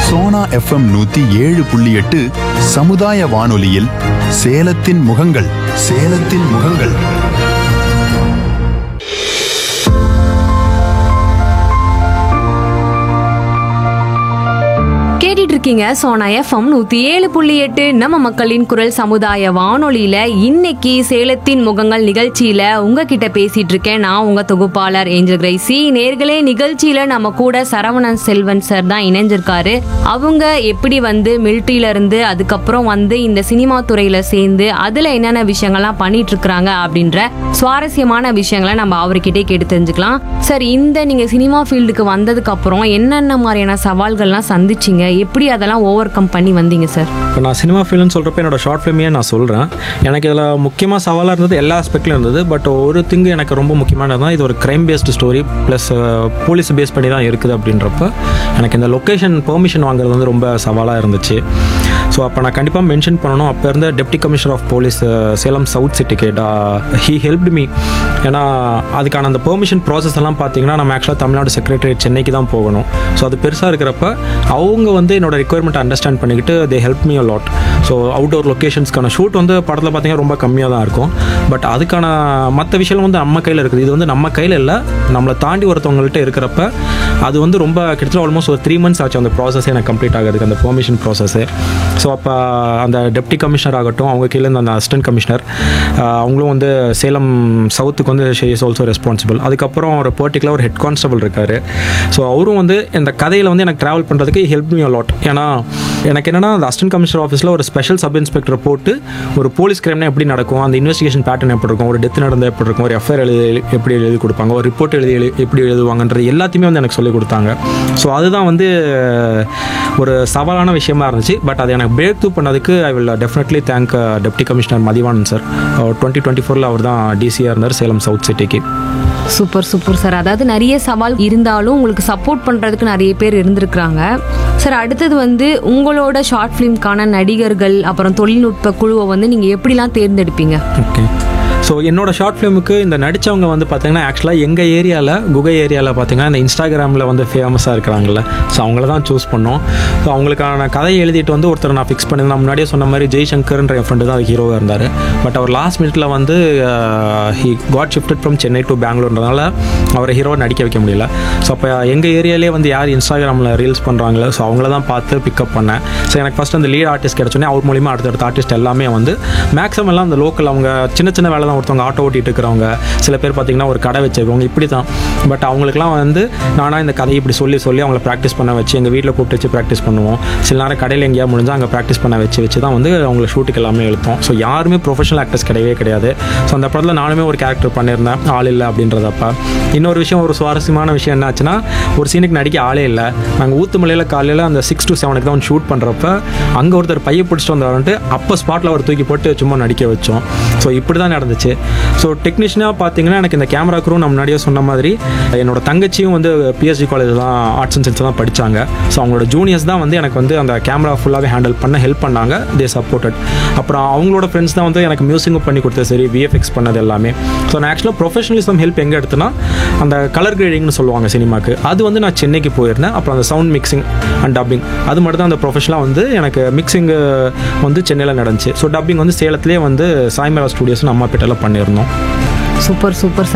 Sona FM நூத்தி ஏழு புள்ளி எட்டு சமுதாய வானொலியில் சேலத்தின் முகங்கள் சேலத்தின் முகங்கள் கேட்டுட்டு இருக்கீங்க சோனா எஃப்எம் நூத்தி ஏழு புள்ளி எட்டு நம்ம மக்களின் குரல் சமுதாய வானொலியில இன்னைக்கு சேலத்தின் முகங்கள் நிகழ்ச்சியில உங்ககிட்ட பேசிட்டு இருக்கேன் நான் உங்க தொகுப்பாளர் ஏஞ்சல் கிரைசி நேர்களே நிகழ்ச்சியில நம்ம கூட சரவணன் செல்வன் சார் தான் இணைஞ்சிருக்காரு அவங்க எப்படி வந்து மிலிட்ரியில இருந்து அதுக்கப்புறம் வந்து இந்த சினிமா துறையில சேர்ந்து அதுல என்னென்ன விஷயங்கள்லாம் பண்ணிட்டு இருக்காங்க அப்படின்ற சுவாரஸ்யமான விஷயங்களை நம்ம அவர்கிட்டே கேட்டு தெரிஞ்சுக்கலாம் சார் இந்த நீங்க சினிமா ஃபீல்டுக்கு வந்ததுக்கு அப்புறம் என்னென்ன மாதிரியான சவால்கள்லாம் சந்திச்சீங்க எப்படி அதெல்லாம் ஓவர் கம் பண்ணி வந்தீங்க சார் இப்போ நான் சினிமா ஃபீல்டுன்னு சொல்கிறப்ப என்னோட ஷார்ட் ஃபிலிமையே நான் சொல்கிறேன் எனக்கு இதில் முக்கியமாக சவாலாக இருந்தது எல்லா ஆஸ்பெக்ட்லையும் இருந்தது பட் ஒரு திங்கு எனக்கு ரொம்ப முக்கியமானது தான் இது ஒரு crime based story plus police base பண்ணி தான் இருக்குது அப்படின்றப்ப எனக்கு இந்த லொக்கேஷன் பெர்மிஷன் வாங்குறது வந்து ரொம்ப சவாலாக இருந்துச்சு ஸோ அப்போ நான் கண்டிப்பாக மென்ஷன் பண்ணணும் அப்போ இருந்த deputy commissioner of police Salem south city கேட்டா ஹீ ஹெல்ப்டு மீ ஏன்னா அதுக்கான அந்த பெர்மிஷன் ப்ராசஸ் எல்லாம் பார்த்தீங்கன்னா நம்ம ஆக்சுவலாக தமிழ்நாடு செக்ரட்டரியேட் சென்னைக்கு தான் போகணும் ஸோ அது பெருசாக இருக்கிறப்ப அவங்க வந்து என்னோட ரெக்குயர்மெண்ட் அண்டர்ஸ்டாண்ட் பண்ணிக்கிட்டு they help me lot so outdoor லொக்கேஷன்ஸ்க்கான ஷூட் வந்து படத்தில் பார்த்தீங்கன்னா ரொம்ப கம்மியாக தான் இருக்கும் பட் அதுக்கான மற்ற விஷயம் வந்து நம்ம கையில் இருக்குது இது வந்து நம்ம கையில் இல்லை நம்மளை தாண்டி ஒருத்தவங்கள்ட்ட இருக்கிறப்ப அது வந்து ரொம்ப கிட்டத்தட்ட ஆல்மோஸ்ட் ஒரு த்ரீ மந்த்ஸ் ஆச்சு அந்த ப்ராசஸ் எனக்கு கம்ப்ளீட் ஆகிறதுக்கு அந்த பெர்மிஷன் ப்ராசஸ்ஸு ஸோ அப்போ அந்த டெப்டி கமிஷனர் ஆகட்டும் அவங்க கீழே இருந்த அந்த அசிஸ்டன்ட் கமிஷனர் அவங்களும் வந்து சேலம் சவுத்துக்கு வந்து ஷே இஸ் ஆல்சோ ரெஸ்பான்சிபிள் அதுக்கப்புறம் ஒரு பர்டிகுலர் ஒரு ஹெட் கான்ஸ்டபிள் இருக்கார் ஸோ அவரும் வந்து இந்த கதையில் வந்து எனக்கு ட்ராவல் பண்ணுறதுக்கு ஹெல்ப் மீ லாட் ஏன்னா எனக்கு என்னன்னா அந்த அசிஸ்டன்ட் கமிஷனர் ஆஃபீஸில் ஒரு ஸ்பெஷல் சப் இன்ஸ்பெக்டர் போட்டு ஒரு போலீஸ் கிரைம்னா எப்படி நடக்கும் அந்த இன்வெஸ்டிகேஷன் பேட்டர்ன் எப்படி இருக்கும் ஒரு டெத் நடந்தால் எப்படி இருக்கும் ஒரு எஃப்ஐஆர் எழுதி எப்படி எழுதி கொடுப்பாங்க ஒரு ரிப்போர்ட் எழுதி எழு- எப்படி எழுதுவாங்கன்றது எல்லாத்தையுமே வந்து எனக்கு சொல்லிக் கொடுத்தாங்க ஸோ அதுதான் வந்து ஒரு சவாலான விஷயமா இருந்துச்சு பட் அதை எனக்கு பிரேக் த்ரூ பண்ணதுக்கு I will definitely thank deputy commissioner Mathivanan sir twenty twenty ஃபோரில் அவர் தான் டிசியாக இருந்தார் சேலம் சவுத் சிட்டிக்கு சூப்பர் சூப்பர் சார் அதாவது நிறைய சவால் இருந்தாலும் உங்களுக்கு சப்போர்ட் பண்றதுக்கு நிறைய பேர் இருந்திருக்கிறாங்க சார் அடுத்தது வந்து உங்களோட ஷார்ட் ஃபிலிம்க்கான நடிகர்கள் அப்புறம் தொழில்நுட்ப குழுவை வந்து நீங்க எப்படிலாம் தேர்ந்தெடுப்பீங்க ஓகே ஸோ என்னோட ஷார்ட் ஃபிலிமுக்கு இந்த நடித்தவங்க வந்து பார்த்தீங்கன்னா ஆக்சுவலாக எங்கள் ஏரியாவில் குகை ஏரியாவில் பார்த்தீங்கன்னா இந்த இன்ஸ்டாகிராமில் வந்து ஃபேமஸாக இருக்கிறாங்கல்ல ஸோ அவங்கள தான் சூஸ் பண்ணோம் ஸோ அவங்களுக்கான கதையை எழுதிட்டு வந்து ஒருத்தர் நான் ஃபிக்ஸ் பண்ணி நான் முன்னாடியே சொன்ன மாதிரி ஜெய்சங்கர்ன்ற என் ஃப்ரெண்டு தான் ஹீரோவாக இருந்தார் பட் அவர் லாஸ்ட் மினிட்ல வந்து he got shifted from Chennai to பெங்களூர்ன்றதுனால அவரை ஹீரோவை நடிக்க வைக்க முடியல ஸோ அப்போ எங்கள் ஏரியாலே வந்து யார் இன்ஸ்டாகிராமில் ரீல்ஸ் பண்ணுறாங்களோ ஸோ அவங்கள தான் பார்த்து பிக்கப் பண்ணேன் ஸோ எனக்கு ஃபஸ்ட் அந்த லீட் ஆர்டிஸ்ட் கிடச்சோன்னே அவர் மூலியமாக அடுத்தடுத்த ஆர்டிஸ்ட் எல்லாமே வந்து மேக்ஸிமம் எல்லாம் அந்த லோக்கல் அவங்க சின்ன சின்ன வேலை தான் ஒருத்தவங்க ஆட்டோ ஓட்டிட்டு இருக்கிறவங்க சில பேர் பார்த்தீங்கன்னா ஒரு கடை வச்சிருக்கவங்க இப்படி தான் பட் அவங்களுக்குலாம் வந்து நானாக இந்த கதையை இப்படி சொல்லி சொல்லி அவங்கள ப்ராக்டிஸ் பண்ண வச்சு எங்கள் வீட்டில் கூப்பிட்டு வச்சு ப்ராக்டிஸ் பண்ணுவோம் சில நேரம் கடையில் எங்கேயா முடிஞ்சால் அங்கே ப்ராக்டிஸ் பண்ண வச்சு வச்சு தான் வந்து அவங்கள ஷூட்டுக்கு எல்லாமே எழுத்தோம் ஸோ யாருமே ப்ரொஃபஷனல் ஆக்டர்ஸ் கிடையவே கிடையாது ஸோ அந்த படத்தில் நானுமே ஒரு கேரக்டர் பண்ணியிருந்தேன் ஆள் இல்லை அப்படின்றதப்ப இன்னொரு விஷயம் ஒரு சுவாரஸ்யமான விஷயம் என்னாச்சுன்னா ஒரு சீனுக்கு நடிக்க ஆளே இல்லை நாங்கள் ஊத்துமலையில் காலையில் அந்த சிக்ஸ் டு செவனுக்கு தான் ஷூட் பண்ணுறப்ப அங்கே ஒருத்தர் பையை பிடிச்சிட்டு வந்தாருன்ட்டு அப்போ ஸ்பாட்டில் அவர் தூக்கி போட்டு சும்மா நடிக்க வச்சோம் ஸோ இப்படி தான் நடந்துச்சு ஸோ டெக்னீஷியனாக பார்த்தீங்கன்னா எனக்கு இந்த கேமரா குரூ நம்ம முன்னாடியே சொன்ன மாதிரி என்னோட தங்கச்சியும் வந்து பிஎஸ்சி காலேஜ் தான் ஆர்ட்ஸ் அண்ட் சயின்ஸ் தான் படித்தாங்க ஸோ அவங்களோட ஜூனியர்ஸ் தான் வந்து எனக்கு வந்து அந்த கேமரா ஃபுல்லாகவே ஹேண்டில் பண்ண ஹெல்ப் பண்ணாங்க தே சப்போர்ட்டட் அப்புறம் அவங்களோட ஃப்ரெண்ட்ஸ் தான் வந்து எனக்கு மியூசிக்கும் பண்ணி கொடுத்தது சரி விஎஃப்எக்ஸ் பண்ணது எல்லாமே ஸோ நான் ஆக்சுவலாக ப்ரொஃபஷனலிசம் ஹெல்ப் எங்கே எடுத்தேன்னா அந்த கலர் கிரேடிங்னு சொல்லுவாங்க சினிமாக்கு அது வந்து நான் சென்னைக்கு போயிருந்தேன் அப்புறம் அந்த சவுண்ட் மிக்சிங் அண்ட் டப்பிங் அது மட்டும் தான் அந்த ப்ரொஃபஷனலாக வந்து எனக்கு மிக்சிங் வந்து சென்னையில் நடந்துச்சு ஸோ டப்பிங் வந்து சேலத்திலே வந்து சாய்மரா ஸ்டுடியோஸ் அம்மாப்பேட்டையில் பண்ணியிருந்தோம் சூப்பர் சூப்பர் சார்